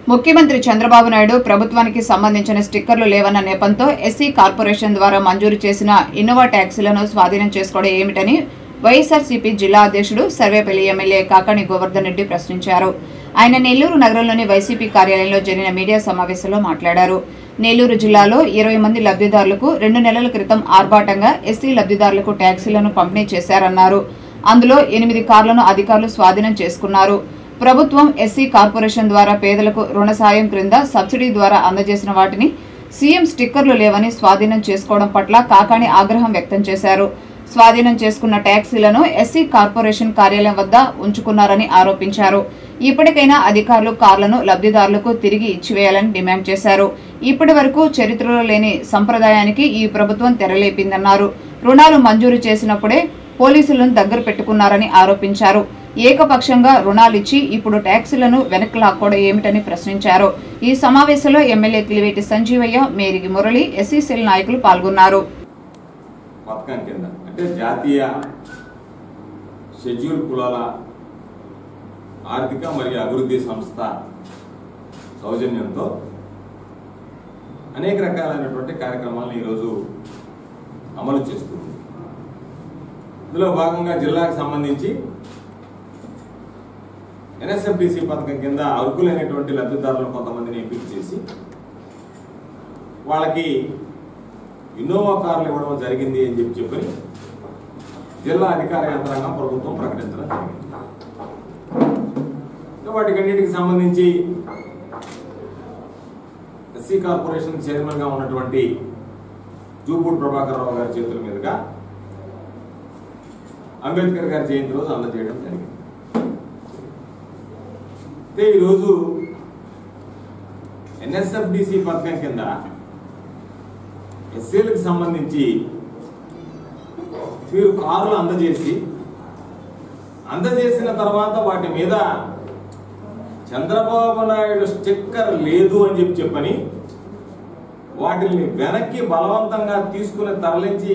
ముఖ్యమంత్రి చంద్రబాబు నాయుడు ప్రభుత్వానికి సంబంధించిన స్టిక్కర్లు లేవన్న నెపంతో ఎస్సీ కార్పొరేషన్ ద్వారా మంజూరు చేసిన ఇన్నోవా ట్యాక్సీలను స్వాధీనం చేసుకోవడం ఏమిటని వైఎస్ఆర్సీపీ జిల్లా అధ్యక్షుడు సర్వేపల్లి ఎమ్మెల్యే కాకాణి గోవర్ధన్ రెడ్డి ప్రశ్నించారు ఆయన నెల్లూరు నగరంలోని వైసీపీ కార్యాలయంలో జరిగిన మీడియా సమావేశంలో మాట్లాడారు నెల్లూరు జిల్లాలో ఇరవై మంది లబ్ధిదారులకు రెండు నెలల క్రితం ఆర్భాటంగా ఎస్సీ లబ్ధిదారులకు ట్యాక్సీలను పంపిణీ చేశారన్నారు అందులో ఎనిమిది కార్లను అధికారులు స్వాధీనం చేసుకున్నారు ప్రభుత్వం ఎస్సీ కార్పొరేషన్ ద్వారా పేదలకు రుణ సాయం క్రింద సబ్సిడీ ద్వారా అందజేసిన వాటిని సీఎం స్టిక్కర్లు లేవని స్వాధీనం చేసుకోవడం పట్ల కాకాణి ఆగ్రహం వ్యక్తం చేశారు స్వాధీనం చేసుకున్న ట్యాక్సీలను ఎస్సీ కార్పొరేషన్ కార్యాలయం వద్ద ఉంచుకున్నారని ఆరోపించారు ఇప్పటికైనా అధికారులు కార్లను లబ్ధిదారులకు తిరిగి ఇచ్చివేయాలని డిమాండ్ చేశారు ఇప్పటి వరకు చరిత్రలో లేని సంప్రదాయానికి ఈ ప్రభుత్వం తెరలేపిందన్నారు రుణాలు మంజూరు చేసినప్పుడే పోలీసులను దగ్గర పెట్టుకున్నారని ఆరోపించారు ఏకపక్షంగా రుణాలిచ్చి ఇప్పుడు ట్యాక్సీలను వెనక్కి లాక్కోవడం ఏమిటని ప్రశ్నించారు ఈ సమావేశంలో ఎమ్మెల్యే కిలివేటి సంజీవయ్య మేరిగి మురళి ఎస్సీసీఎల్ నాయకులు పాల్గొన్నారు పథకం కింద అంటే జాతీయ షెడ్యూల్ కులాల ఆర్థిక మరియు అభివృద్ధి సంస్థ సౌజన్యంతో అనేక రకాలైనటువంటి కార్యక్రమాలను ఈరోజు అమలు చేస్తుంది ఇందులో భాగంగా జిల్లాకు సంబంధించి ఎన్ఎస్ఎఫ్డిసి పథకం కింద అర్హులైనటువంటి లబ్ధిదారులను కొంతమందిని ఎంపిక చేసి వాళ్ళకి ఇన్నోవా కార్లు ఇవ్వడం జరిగింది అని చెప్పి చెప్పని జిల్లా అధికార యంత్రాంగం ప్రభుత్వం ప్రకటించడం జరిగింది ఇంకా వాటికన్నిటికి సంబంధించి ఎస్సీ కార్పొరేషన్ చైర్మన్ గా ఉన్నటువంటి జూపూడి ప్రభాకర్ రావు గారి చేతుల మీదుగా అంబేద్కర్ గారి జయంతి రోజు అందజేయడం జరిగింది అయితే ఈరోజు ఎన్ఎస్ఎఫ్డిసి పథకం కింద ఎస్సీలకు సంబంధించి మీరు కారులు అందజేసి అందజేసిన తర్వాత వాటి మీద చంద్రబాబు నాయుడు స్టిక్కర్ లేదు అని చెప్పి చెప్పని వాటిని వెనక్కి బలవంతంగా తీసుకుని తరలించి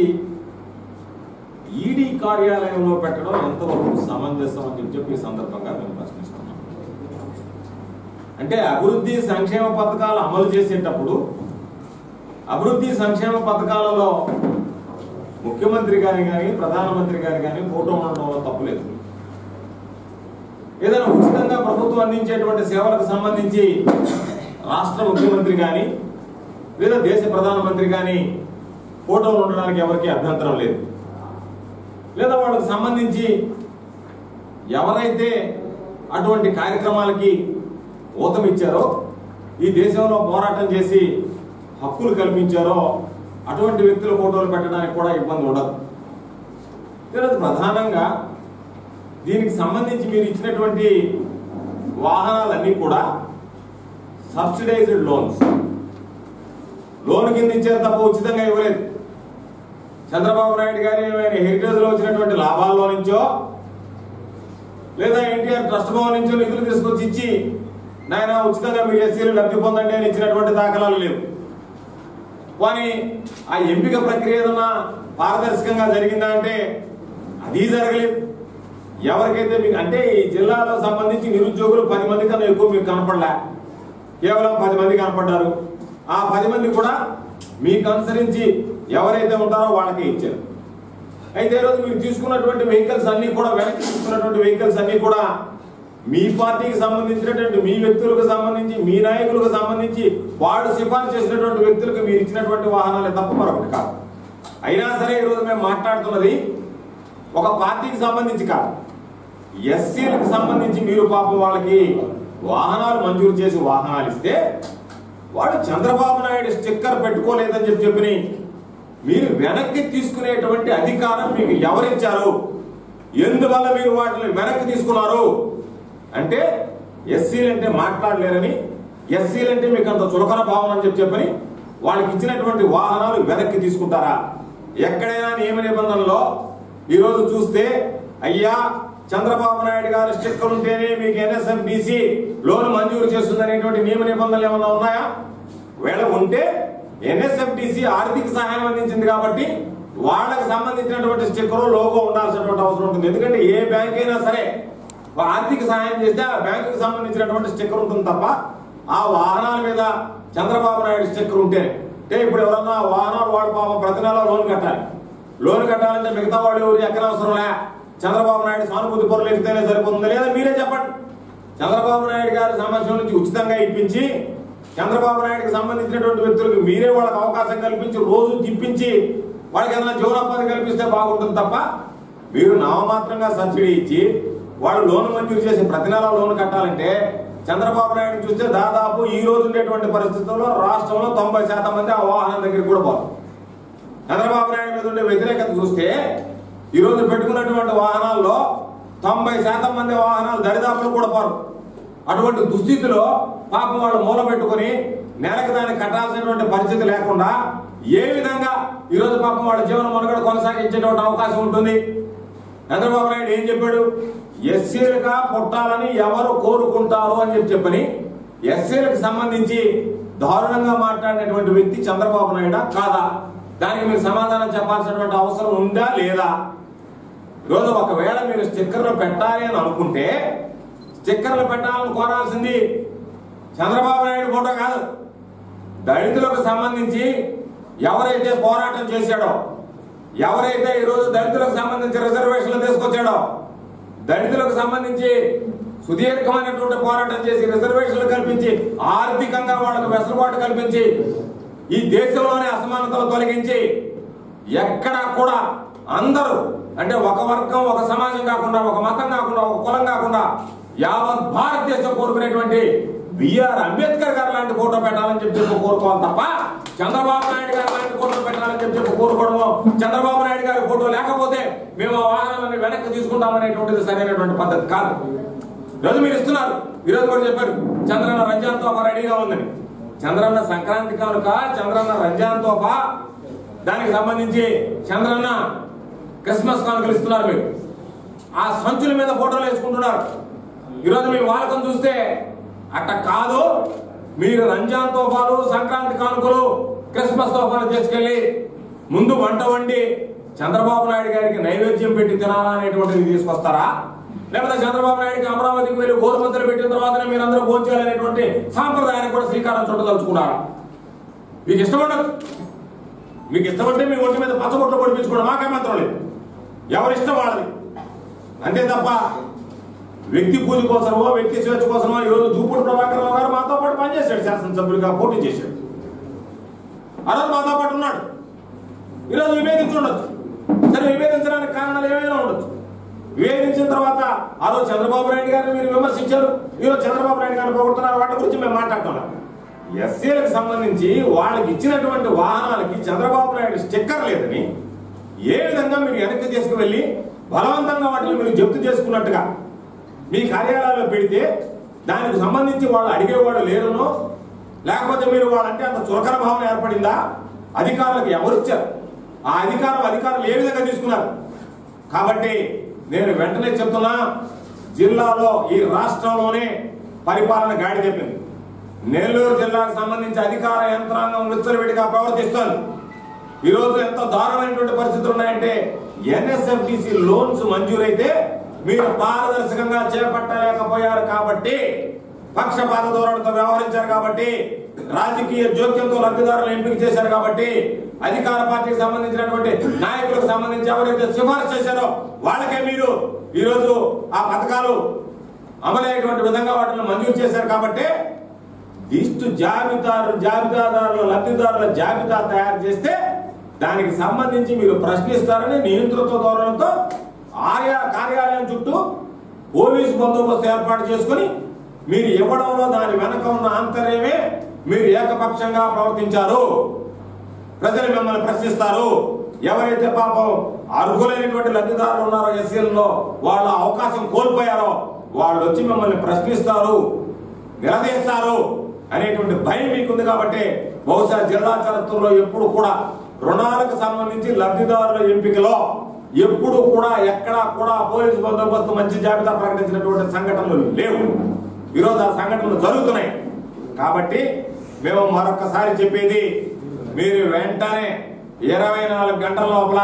ఈడీ కార్యాలయంలో పెట్టడం ఎంతవరకు సమంజసం అని చెప్పి చెప్పి ఈ సందర్భంగా మేము ప్రశ్నిస్తున్నాం అంటే అభివృద్ధి సంక్షేమ పథకాలు అమలు చేసేటప్పుడు అభివృద్ధి సంక్షేమ పథకాలలో ముఖ్యమంత్రి గారి కానీ ప్రధానమంత్రి గారి కానీ ఫోటో ఉండడంలో తప్పులేదు ఏదైనా ఉచితంగా ప్రభుత్వం అందించేటువంటి సేవలకు సంబంధించి రాష్ట్ర ముఖ్యమంత్రి కానీ లేదా దేశ ప్రధానమంత్రి కానీ ఫోటోలు ఉండడానికి ఎవరికీ అభ్యంతరం లేదు లేదా వాళ్ళకి సంబంధించి ఎవరైతే అటువంటి కార్యక్రమాలకి ఊతమిచ్చారో ఈ దేశంలో పోరాటం చేసి హక్కులు కల్పించారో అటువంటి వ్యక్తుల ఫోటోలు పెట్టడానికి కూడా ఇబ్బంది ఉండదు ఈరోజు ప్రధానంగా దీనికి సంబంధించి మీరు ఇచ్చినటువంటి వాహనాలన్నీ కూడా సబ్సిడైజ్డ్ లోన్స్ లోన్ కింద ఇచ్చారు తప్ప ఉచితంగా ఇవ్వలేదు చంద్రబాబు నాయుడు గారి హెరిటేజ్ లో వచ్చినటువంటి లాభాల్లో నుంచో లేదా ఎన్టీఆర్ ట్రస్ట్ భవన్ నుంచో నిధులు తీసుకొచ్చి ఇచ్చి నాయన ఉచితంగా మీరు ఎస్సీలు లబ్ధి పొందండి అని ఇచ్చినటువంటి దాఖలాలు లేవు కానీ ఆ ఎంపిక ప్రక్రియ ఏదన్నా పారదర్శకంగా జరిగిందా అంటే అది జరగలేదు ఎవరికైతే మీకు అంటే ఈ జిల్లాలో సంబంధించి నిరుద్యోగులు పది మంది కన్నా ఎక్కువ మీకు కనపడలే కేవలం పది మంది కనపడ్డారు ఆ పది మంది కూడా మీకు అనుసరించి ఎవరైతే ఉంటారో వాళ్ళకే ఇచ్చారు అయితే ఈరోజు మీరు తీసుకున్నటువంటి వెహికల్స్ అన్ని కూడా వెనక్కి తీసుకున్నటువంటి వెహికల్స్ అన్ని కూడా మీ పార్టీకి సంబంధించినటువంటి మీ వ్యక్తులకు సంబంధించి మీ నాయకులకు సంబంధించి వాడు సిఫార్సు చేసినటువంటి వ్యక్తులకు మీరు ఇచ్చినటువంటి వాహనాలే తప్ప మరొకటి కాదు అయినా సరే ఈరోజు మేము మాట్లాడుతున్నది ఒక పార్టీకి సంబంధించి కాదు ఎస్సీలకు సంబంధించి మీరు పాపం వాళ్ళకి వాహనాలు మంజూరు చేసి వాహనాలు ఇస్తే వాడు చంద్రబాబు నాయుడు స్టిక్కర్ పెట్టుకోలేదని చెప్పి చెప్పి మీరు వెనక్కి తీసుకునేటువంటి అధికారం మీకు ఎవరిచ్చారు ఎందువల్ల మీరు వాటిని వెనక్కి తీసుకున్నారు అంటే ఎస్సీలు అంటే మాట్లాడలేరని ఎస్సీలు అంటే మీకు అంత చులకన భావం అని చెప్పి చెప్పని వాళ్ళకి ఇచ్చినటువంటి వాహనాలు వెనక్కి తీసుకుంటారా ఎక్కడైనా నియమ నిబంధనలో ఈరోజు చూస్తే అయ్యా చంద్రబాబు నాయుడు గారు స్టిక్కర్ ఉంటేనే మీకు ఎన్ఎస్ఎఫ్డిసి లోన్ మంజూరు చేస్తుందనేటువంటి నియమ నిబంధనలు ఏమన్నా ఉన్నాయా వేళ ఉంటే ఎన్ఎస్ఎఫ్డిసి ఆర్థిక సహాయం అందించింది కాబట్టి వాళ్ళకి సంబంధించినటువంటి స్టిక్కర్ లోగో ఉండాల్సినటువంటి అవసరం ఉంటుంది ఎందుకంటే ఏ బ్యాంక్ అయినా సరే ఆర్థిక సహాయం చేస్తే ఆ బ్యాంకుకి సంబంధించినటువంటి స్టిక్కర్ ఉంటుంది తప్ప ఆ వాహనాల మీద చంద్రబాబు నాయుడు స్టిక్కర్ ఉంటే అంటే ఇప్పుడు ఎవరన్నా ఆ వాహనాలు వాడు పాపం ప్రతి నెల లోన్ కట్టాలి లోన్ కట్టాలంటే మిగతా వాళ్ళు ఎవరు ఎక్కడ అవసరంలే చంద్రబాబు నాయుడు సానుభూతి పొరలు ఎక్కితేనే సరిపోతుంది లేదా మీరే చెప్పండి చంద్రబాబు నాయుడు గారి సమస్య నుంచి ఉచితంగా ఇప్పించి చంద్రబాబు నాయుడుకి సంబంధించినటువంటి వ్యక్తులకు మీరే వాళ్ళకి అవకాశం కల్పించి రోజు తిప్పించి వాళ్ళకి ఏదైనా జీవనోపాధి కల్పిస్తే బాగుంటుంది తప్ప మీరు నామమాత్రంగా సబ్సిడీ ఇచ్చి వాళ్ళు లోన్ మంజూరు చేసి ప్రతి నెల లోన్ కట్టాలంటే చంద్రబాబు నాయుడు చూస్తే దాదాపు ఈ రోజు ఉండేటువంటి పరిస్థితుల్లో రాష్ట్రంలో తొంభై శాతం మంది ఆ వాహనం దగ్గరికి కూడా పోరు చంద్రబాబు నాయుడు మీద ఉండే వ్యతిరేకత చూస్తే ఈ రోజు పెట్టుకున్నటువంటి వాహనాల్లో తొంభై శాతం మంది వాహనాలు దరిదాపులు కూడా పోరు అటువంటి దుస్థితిలో పాపం వాళ్ళు మూల పెట్టుకుని నెలకు దాన్ని కట్టాల్సినటువంటి పరిస్థితి లేకుండా ఏ విధంగా ఈ రోజు పాపం వాళ్ళ జీవన మనుగడ కొనసాగించేటువంటి అవకాశం ఉంటుంది చంద్రబాబు నాయుడు ఏం చెప్పాడు ఎస్సీలుగా పుట్టాలని ఎవరు కోరుకుంటారు అని చెప్పి చెప్పని ఎస్సీలకు సంబంధించి దారుణంగా మాట్లాడినటువంటి వ్యక్తి చంద్రబాబు నాయుడా కాదా దానికి మీరు సమాధానం చెప్పాల్సినటువంటి అవసరం ఉందా లేదా ఈరోజు ఒకవేళ మీరు స్టిక్కర్లు పెట్టాలి అని అనుకుంటే స్టిక్కర్లు పెట్టాలని కోరాల్సింది చంద్రబాబు నాయుడు ఫోటో కాదు దళితులకు సంబంధించి ఎవరైతే పోరాటం చేశాడో ఎవరైతే ఈరోజు దళితులకు సంబంధించి రిజర్వేషన్లు తీసుకొచ్చాడో దళితులకు సంబంధించి సుదీర్ఘమైనటువంటి పోరాటం చేసి రిజర్వేషన్లు కల్పించి ఆర్థికంగా వాళ్ళకు వెసులుబాటు కల్పించి ఈ దేశంలోనే అసమానతలు తొలగించి ఎక్కడా కూడా అందరూ అంటే ఒక వర్గం ఒక సమాజం కాకుండా ఒక మతం కాకుండా ఒక కులం కాకుండా యావత్ భారతదేశం కోరుకునేటువంటి బిఆర్ అంబేద్కర్ గారు లాంటి ఫోటో పెట్టాలని చెప్పి చెప్పి కోరుకోవాలి తప్ప చంద్రబాబు నాయుడు గారు లాంటి ఫోటో పెట్టాలని చెప్పి చెప్పి కోరుకోవడము చంద్రబాబు నాయుడు గారి ఫోటో లేకపోతే మేము ఆ వాహనాలను వెనక్కి తీసుకుంటామనేటువంటిది సరైనటువంటి పద్ధతి కాదు ఈరోజు మీరు ఇస్తున్నారు ఈరోజు కూడా చెప్పారు చంద్రన్న రంజాన్ తోఫా రెడీగా ఉందని చంద్రన్న సంక్రాంతి కానుక చంద్రన్న రంజాన్ తోఫా దానికి సంబంధించి చంద్రన్న క్రిస్మస్ కానుకలు ఇస్తున్నారు మీరు ఆ సంచుల మీద ఫోటోలు వేసుకుంటున్నారు ఈరోజు మీ వాలకం చూస్తే అట్ట కాదు మీరు రంజాన్ తోఫాలు సంక్రాంతి కానుకలు క్రిస్మస్ తోఫాలు తీసుకెళ్లి ముందు వంట వండి చంద్రబాబు నాయుడు గారికి నైవేద్యం పెట్టి తినాలా అనేటువంటిది తీసుకొస్తారా లేకపోతే చంద్రబాబు నాయుడికి అమరావతికి వెళ్ళి గోరుముద్దలు పెట్టిన తర్వాతనే మీరు అందరూ భోంచేయాలనేటువంటి సాంప్రదాయానికి కూడా శ్రీకారం చుట్టదలుచుకున్నారా మీకు ఇష్టం ఉండదు మీకు ఇష్టమంటే మీ ఒంటి మీద పచ్చబొట్లు పొడిపించుకోవడం మాకేమంతరం లేదు ఎవరి ఇష్టం వాళ్ళది అంతే తప్ప వ్యక్తి పూజ కోసమో వ్యక్తి స్వేచ్ఛ కోసమో ఈరోజు దూపుడు ప్రభాకర్ రావు గారు మాతో పాటు పనిచేశాడు శాసనసభ్యుడిగా పోటీ చేశాడు ఆ రోజు మాతో పాటు ఉన్నాడు ఈరోజు విభేదించి ఉండొచ్చు సరే విభేదించడానికి కారణాలు ఏమైనా ఉండొచ్చు విభేదించిన తర్వాత ఆ రోజు చంద్రబాబు నాయుడు గారిని మీరు విమర్శించారు ఈరోజు చంద్రబాబు నాయుడు గారిని పోగొడుతున్నారు వాటి గురించి మేము మాట్లాడుతున్నాం ఎస్సీలకు సంబంధించి వాళ్ళకి ఇచ్చినటువంటి వాహనాలకి చంద్రబాబు నాయుడు స్టిక్కర్ లేదని ఏ విధంగా మీరు వెనక్కి తీసుకువెళ్ళి బలవంతంగా వాటిని మీరు జప్తు చేసుకున్నట్టుగా మీ కార్యాలయాల్లో పెడితే దానికి సంబంధించి వాళ్ళు అడిగేవాడు లేరునో లేకపోతే మీరు వాళ్ళంటే అంత చురకర భావన ఏర్పడిందా అధికారులకు ఎవరు ఇచ్చారు ఆ అధికారం అధికారులు ఏ విధంగా తీసుకున్నారు కాబట్టి నేను వెంటనే చెప్తున్నా జిల్లాలో ఈ రాష్ట్రంలోనే పరిపాలన గాడి తెప్పింది నెల్లూరు జిల్లాకు సంబంధించి అధికార యంత్రాంగం విచ్చలవిడిగా ప్రవర్తిస్తోంది ఈ రోజు ఎంత దారుణమైనటువంటి పరిస్థితులు ఉన్నాయంటే ఎన్ఎస్ఎఫ్డిసి లోన్స్ మంజూరైతే మీరు పారదర్శకంగా చేపట్టలేకపోయారు కాబట్టి పక్షపాత ధోరణితో వ్యవహరించారు కాబట్టి రాజకీయ జోక్యంతో లబ్ధిదారులు ఎంపిక చేశారు కాబట్టి అధికార పార్టీకి సంబంధించినటువంటి నాయకులకు సంబంధించి ఎవరైతే సిఫార్సు చేశారో వాళ్ళకే మీరు ఈరోజు ఆ పథకాలు అమలయ్యేటువంటి విధంగా వాటిని మంజూరు చేశారు కాబట్టి లిస్టు జాబితా జాబితాదారుల లబ్ధిదారుల జాబితా తయారు చేస్తే దానికి సంబంధించి మీరు ప్రశ్నిస్తారని నియంతృత్వ ధోరణితో ఆయా కార్యాలయం చుట్టూ పోలీసు బందోబస్తు ఏర్పాటు చేసుకుని మీరు ఇవ్వడంలో దాని వెనక ఉన్న ఆంతర్యమే మీరు ఏకపక్షంగా ప్రవర్తించారు ప్రజలు మిమ్మల్ని ప్రశ్నిస్తారు ఎవరైతే పాపం అర్హులైనటువంటి లబ్ధిదారులు ఉన్నారో ఎస్సీలలో వాళ్ళ అవకాశం కోల్పోయారో వాళ్ళు వచ్చి మిమ్మల్ని ప్రశ్నిస్తారు నిలదీస్తారు అనేటువంటి భయం మీకుంది కాబట్టి బహుశా జిల్లా చరిత్రలో ఎప్పుడు కూడా రుణాలకు సంబంధించి లబ్ధిదారుల ఎంపికలో ఎప్పుడు కూడా ఎక్కడా కూడా పోలీసు బందోబస్తు మంచి జాబితా ప్రకటించినటువంటి సంఘటనలు లేవు ఈరోజు ఆ సంఘటనలు జరుగుతున్నాయి కాబట్టి మేము మరొకసారి చెప్పేది మీరు వెంటనే ఇరవై నాలుగు గంటల లోపల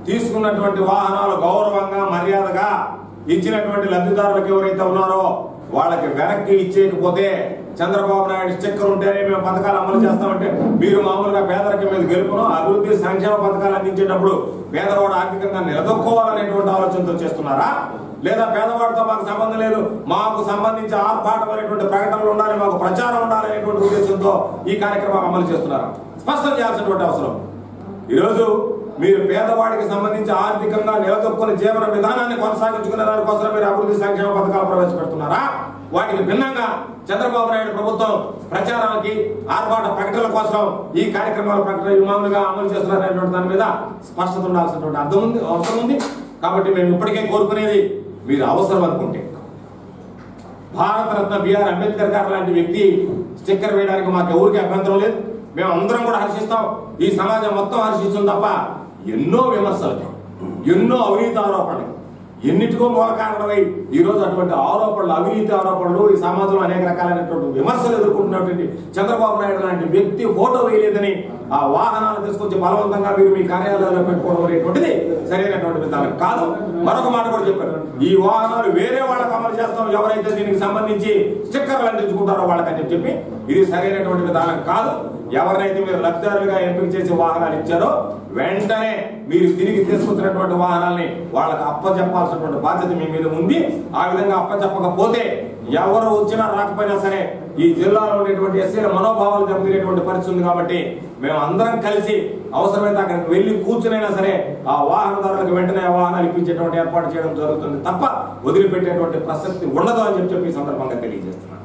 తీసుకున్నటువంటి వాహనాలు గౌరవంగా మర్యాదగా ఇచ్చినటువంటి లబ్ధిదారులకు ఎవరైతే ఉన్నారో వాళ్ళకి వెనక్కి ఇచ్చేయకపోతే చంద్రబాబు నాయుడు స్టిక్కర్ ఉంటేనే మేము పథకాలు అమలు చేస్తామంటే మీరు మామూలుగా పేదరికం మీద గెలుపును అభివృద్ధి సంక్షేమ పథకాలు అందించేటప్పుడు పేదవాడు ఆర్థికంగా నిలదొక్కోవాలనేటువంటి ఆలోచనతో చేస్తున్నారా లేదా పేదవాడితో మాకు సంబంధం లేదు మాకు సంబంధించి ఆర్భాటమైనటువంటి ప్రకటనలు ఉండాలి మాకు ప్రచారం ఉండాలి అనేటువంటి ఉద్దేశంతో ఈ కార్యక్రమాన్ని అమలు చేస్తున్నారు స్పష్టం చేయాల్సినటువంటి అవసరం ఈరోజు మీరు పేదవాడికి సంబంధించి ఆర్థికంగా నిలదొక్కుని జీవన విధానాన్ని కొనసాగించుకునే దానికోసం మీరు అభివృద్ధి సంక్షేమ పథకాలు ప్రవేశపెడుతున్నారా వాటికి భిన్నంగా చంద్రబాబు నాయుడు ప్రభుత్వం ప్రచారానికి ఆర్భాట ప్రకటనల కోసం ఈ కార్యక్రమాల ప్రకటన మామూలుగా అమలు చేస్తున్నారనేటువంటి దాని మీద స్పష్టత ఉండాల్సినటువంటి అర్థం ఉంది అవసరం ఉంది కాబట్టి మేము ఇప్పటికే కోరుకునేది మీరు అవసరం అనుకుంటే భారతరత్న బిఆర్ అంబేద్కర్ గారు లాంటి వ్యక్తి స్టిక్కర్ వేయడానికి మాకు ఎవరికి అభ్యంతరం లేదు మేము అందరం కూడా హర్షిస్తాం ఈ సమాజం మొత్తం హర్షిస్తుంది తప్ప ఎన్నో విమర్శలకి ఎన్నో అవినీతి ఆరోపణలు ఎన్నిటికో మూల కారణమై ఈ రోజు అటువంటి ఆరోపణలు అవినీతి ఆరోపణలు ఈ సమాజంలో అనేక రకాలైనటువంటి విమర్శలు ఎదుర్కొంటున్నటువంటి చంద్రబాబు నాయుడు లాంటి వ్యక్తి ఫోటో వేయలేదని ఆ వాహనాలు తీసుకొచ్చి బలవంతంగా మీరు మీ కార్యాలయాల్లో పెట్టుకోవడం అనేటువంటిది సరైనటువంటి విధానం కాదు మరొక మాట కూడా చెప్పారు ఈ వాహనాలు వేరే వాళ్ళకి అమలు చేస్తాం ఎవరైతే దీనికి సంబంధించి స్టిక్కర్లు అందించుకుంటారో వాళ్ళకని చెప్పి ఇది సరైనటువంటి విధానం కాదు ఎవరినైతే మీరు లబ్ధిదారులుగా ఎంపిక చేసి వాహనాలు ఇచ్చారో వెంటనే మీరు తిరిగి తీసుకొచ్చినటువంటి వాహనాల్ని వాళ్ళకి అప్పచెప్పాల్సినటువంటి బాధ్యత మీ మీద ఉంది ఆ విధంగా అప్పచెప్పకపోతే ఎవరు వచ్చినా రాకపోయినా సరే ఈ జిల్లాలో ఉండేటువంటి ఎస్సీల మనోభావాలు దెబ్బతినేటువంటి పరిస్థితి ఉంది కాబట్టి మేము అందరం కలిసి అవసరమైతే అక్కడికి వెళ్ళి కూర్చునైనా సరే ఆ వాహనదారులకు వెంటనే ఆ వాహనాలు ఇప్పించేటువంటి ఏర్పాటు చేయడం జరుగుతుంది తప్ప వదిలిపెట్టేటువంటి ప్రసక్తి ఉండదు అని చెప్పి చెప్పి ఈ సందర్భంగా తెలియజేస్తున్నాను